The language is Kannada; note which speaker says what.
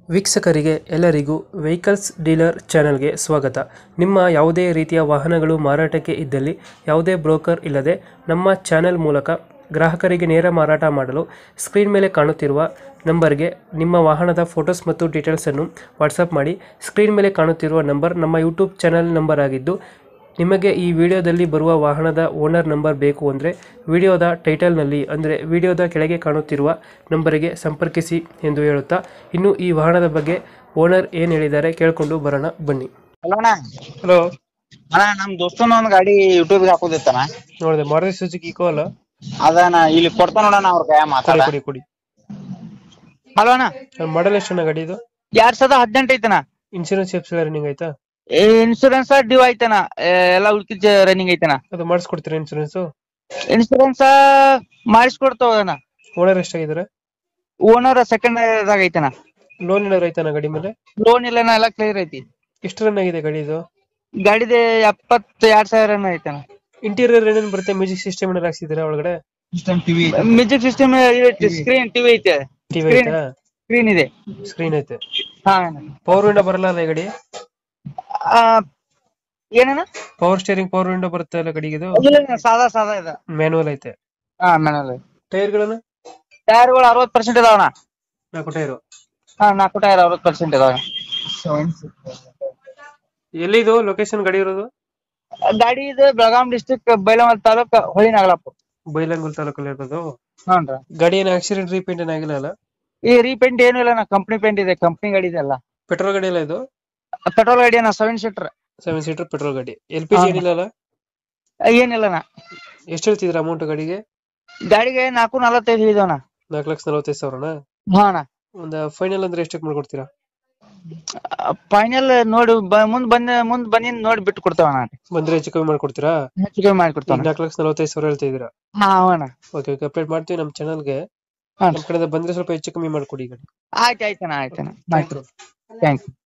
Speaker 1: ವೀಕ್ಷಕರಿಗೆ ಎಲ್ಲರಿಗೂ ವೆಹಿಕಲ್ಸ್ ಡೀಲರ್ ಚಾನೆಲ್ಗೆ ಸ್ವಾಗತ ನಿಮ್ಮ ಯಾವುದೇ ರೀತಿಯ ವಾಹನಗಳು ಮಾರಾಟಕ್ಕೆ ಇದ್ದಲ್ಲಿ ಯಾವುದೇ ಬ್ರೋಕರ್ ಇಲ್ಲದೆ ನಮ್ಮ ಚಾನೆಲ್ ಮೂಲಕ ಗ್ರಾಹಕರಿಗೆ ನೇರ ಮಾರಾಟ ಮಾಡಲು ಸ್ಕ್ರೀನ್ ಮೇಲೆ ಕಾಣುತ್ತಿರುವ ನಂಬರ್ಗೆ ನಿಮ್ಮ ವಾಹನದ ಫೋಟೋಸ್ ಮತ್ತು ಡೀಟೇಲ್ಸನ್ನು ವಾಟ್ಸಪ್ ಮಾಡಿ ಸ್ಕ್ರೀನ್ ಮೇಲೆ ಕಾಣುತ್ತಿರುವ ನಂಬರ್ ನಮ್ಮ ಯೂಟ್ಯೂಬ್ ಚಾನೆಲ್ ನಂಬರ್ ಆಗಿದ್ದು ನಿಮಗೆ ಈ ವಿಡಿಯೋದಲ್ಲಿ ಬರುವ ವಾಹನದ ಓನರ್ ನಂಬರ್ ಬೇಕು ಅಂದರೆ ವಿಡಿಯೋದ ಟೈಟಲ್ನಲ್ಲಿ ಅಂದರೆ ವಿಡಿಯೋದ ಕೆಳಗೆ ಕಾಣುತ್ತಿರುವ ನಂಬರಿಗೆ ಸಂಪರ್ಕಿಸಿ ಎಂದು ಹೇಳುತ್ತಾ ಇನ್ನು ಈ ವಾಹನದ ಬಗ್ಗೆ ಓನರ್ ಏನು ಹೇಳಿದ್ದಾರೆ ಕೇಳಿಕೊಂಡು ಬರೋಣ ಬನ್ನಿ
Speaker 2: ಹಲೋ ಅಣ್ಣ
Speaker 1: ಹಲೋ
Speaker 2: ಅಣ್ಣ ನಮ್ ದೋಸ್ತನ ಒಂದ್ ಗಾಡಿ ಯೂಟ್ಯೂಬ್ ಹಾಕೋದಿತ್ತಣ್ಣ
Speaker 1: ನೋಡಿದೆ ಮಾರುತಿ ಸುಜುಕಿ ಇಕೋ ಅಲ್ಲ
Speaker 2: ಅದನ್ನ ಇಲ್ಲಿ ಕೊಡ್ತಾ ನೋಡಣ ಅವ್ರ ಕೈ
Speaker 1: ಕೊಡಿ
Speaker 2: ಮಾತಾಡ
Speaker 1: ಕೊಡಿ ಕೊಡಿ
Speaker 2: ಹಲೋ ಅಣ್ಣ
Speaker 1: ಮಾಡಲ್ ಎಷ್ಟಣ್ಣ ಗಾಡಿ ಇದು
Speaker 2: ಎರಡ್ ಸಾವಿರದ ಹದಿನೆಂಟು ಐತಣ್ಣ
Speaker 1: ಇನ್ಶೂರೆನ್ಸ್ ಎಫ್ಸ್ ರನ್ನಿಂಗ್ ಆಯ್ತಾ
Speaker 2: ಇನ್ಶೂರೆನ್ಸ್ ಡ್ಯೂ ಐತಣ್ಣ ಏ, ಎಲ್ಲ ಉಳ್ಕಿದ್ ರನ್ನಿಂಗ್ ಐತಣ್ಣ
Speaker 1: ಅದು ಮಾಡಿಸ್ಕೊಡ್ತೀರಾ ಇನ್ಶೂರೆನ್ಸ್
Speaker 2: ಇನ್ಶೂರೆನ್ಸ್ ಮಾಡಿಸ್ಕೊಡ್ತಾವಣ್ಣ
Speaker 1: ಓನರ್ ಎಷ್ಟಾಗಿದ್ದಾರೆ
Speaker 2: ಓನರ್ ಸೆಕೆಂಡ್ ದಾಗ ಐತಣ್ಣ
Speaker 1: ಲೋನ್ ಏನಾದ್ರು ಆಯ್ತಾನ ಗಾಡಿ ಮೇಲೆ
Speaker 2: ಲೋನ್ ಇಲ್ಲಣ್ಣ ಎಲ್ಲ ಕ್ಲಿಯರ್ ಐತಿ
Speaker 1: ಎಷ್ಟು ರನ್ ಆಗಿದೆ ಗಾಡಿ ಇದು
Speaker 2: ಗಾಡಿದೆ ಎಪ್ಪತ್ ಎರಡ್ ಸಾವಿರ ಐತಣ್ಣ
Speaker 1: ಇಂಟೀರಿಯರ್ ಏನೇನು ಬರುತ್ತೆ ಮ್ಯೂಸಿಕ್ ಸಿಸ್ಟಮ್ ಏನಾರು ಹಾಕ್ಸಿದ್ದೀರಾ ಒಳಗಡೆ
Speaker 2: ಮ್ಯೂಸಿಕ್ ಸಿಸ್ಟಮ್ ಸ್ಕ್ರೀನ್ ಟಿವಿ ಐತೆ
Speaker 1: ಟಿವಿ
Speaker 2: Screen.
Speaker 1: ಐತಾ
Speaker 2: ಸ್ಕ್ರೀನ್ ಇದೆ
Speaker 1: ಸ್ಕ್ರೀನ್ ಐತೆ
Speaker 2: ಹಾ ಅಣ್ಣ.
Speaker 1: ಪವರ್ ವಿಂಡೋ ಬರಲ್ಲ ಅಲ್ಲ ಈ ಗಾಡಿ
Speaker 2: ಆ, ಏನಣ್ಣ
Speaker 1: ಪವರ್ ಸ್ಟೇರಿಂಗ್ ಪವರ್ ವಿಂಡೋ ಬರುತ್ತೆ ಅಲ್ಲ ಗಾಡಿಗೆ ಇದು
Speaker 2: ಇಲ್ಲ ಅಣ್ಣ, ಸಾದಾ ಸಾದಾ ಇದೆ
Speaker 1: ಮ್ಯಾನುವಲ್ ಐತೆ
Speaker 2: ಹಾ ಮೇನಲ್
Speaker 1: ಟೈರ್ಗಳನ್ನು
Speaker 2: ಟೈರ್ಗಳು ಅರವತ್ ಪರ್ಸೆಂಟ್ ಇದಾವಣ್ಣ
Speaker 1: ನಾಲ್ಕು ಟೈರು
Speaker 2: ಹಾ ನಾಲ್ಕು ಟೈರ್ ಅರವತ್ ಪರ್ಸೆಂಟ್ ಇದಾವ
Speaker 1: ಎಲ್ಲಿದು ಲೊಕೇಶನ್ ಗಾಡಿ ಇರೋದು
Speaker 2: ಗಾಡಿ ಇದು ಬೆಳಗಾಂ ಡಿಸ್ಟ್ರಿಕ್ಟ್ ಬೈಲಮಲ್ ತಾಲೂಕ್ ಹೊಳಿ ನಾಗಲಾಪುರ
Speaker 1: ಬೈಲಂಗುಲ್ ತಾಲೂಕಲ್ಲಿ ಇರೋದು
Speaker 2: ಹ್ಞೂ
Speaker 1: ಗಾಡಿ ಏನು ಆಕ್ಸಿಡೆಂಟ್ ರೀಪೇಂಟ್ ಏನಾಗಿಲ್ಲ ಅಲ್ಲ
Speaker 2: ಈ ರೀಪೇಂಟ್ ಏನು ಇಲ್ಲ ನಾ ಕಂಪ್ನಿ ಪೇಂಟ್ ಇದೆ ಕಂಪ್ನಿ ಗಾಡಿ ಇದೆ ಅಲ್ಲ
Speaker 1: ಪೆಟ್ರೋಲ್ ಗಾಡಿ ಅಲ್ಲ ಇದು
Speaker 2: ಪೆಟ್ರೋಲ್ ಗಾಡಿ ಅಣ್ಣ seven seater
Speaker 1: seven seater petrol ಗಾಡಿ ಎಲ್ ಪಿ ಜಿ
Speaker 2: ಹಾ.
Speaker 1: ಏನಿಲ್ಲ ಅಲ್ಲ
Speaker 2: ಏನಿಲ್ಲ ಅಣ್ಣ
Speaker 1: ಎಷ್ಟು ಹೇಳ್ತಿದ್ರ ಅಮೌಂಟ್ ಗಾಡಿಗೆ
Speaker 2: ಗಾಡಿಗೆ ನಾಲ್ಕು ನಲವತ್ತೈದು ಇದಾವಣ್ಣ
Speaker 1: ನಾಲ್ಕು ಲಕ್ಷ ನಲವತ್ತೈದು ಸಾವಿರನ
Speaker 2: ಹಾ ಅಣ್ಣ
Speaker 1: ಒಂದು ಫೈನಲ್ ಅಂದ್ರೆ ಎಷ್ಟಕ್ಕೆ ಮಾಡ್ಕೊಡ್ತೀರಾ
Speaker 2: ಫೈನಲ್ ನೋಡಿ ಬ- ಮುಂದ್ ಬಂದ ಮುಂದ್ ಬಂದಿ ನೋಡಿ ಬಿಟ್ಟು ಕೊಡ್ತಾವ ಅಣ್ಣ
Speaker 1: ಬಂದ್ರೆ ಹೆಚ್ಚು ಕಮ್ಮಿ ಮಾಡ್ಕೊಡ್ತೀರಾ
Speaker 2: ಹೆಚ್ಚು ಕಮ್ಮಿ ಮಾಡಿ
Speaker 1: ಈಗ
Speaker 2: ಕೊಡ್ತಾವ
Speaker 1: ನಾಲ್ಕು ಲಕ್ಷ ನಲವತ್ತೈದು ಸಾವಿರ ಹೇಳ್ತಾ ಇದೀರಾ
Speaker 2: ಹಾ ಅಣ್ಣ
Speaker 1: ಓಕೆ ಓಕೆ ಅಪ್ಡೇಟ್ ಮಾಡ್ತೀವಿ ನಮ್ಮ ಚಾನಲ್ಗೆ
Speaker 2: ಹಾ.
Speaker 1: ನಮ್ಮ ಕಡೆಯಿಂದ ಬಂದ್ರೆ ಸ್ವಲ್ಪ ಹೆಚ್ಚು ಕಮ್ಮಿ ಮಾಡ್ಕೊಡಿ ಗಾಡಿ
Speaker 2: ಆಯ್ತು ಆಯ್ತಣ್ಣ ಆಯ್ತಣ್ಣ ಆಯ್ತು ಥ್ಯಾಂಕ್ ಯು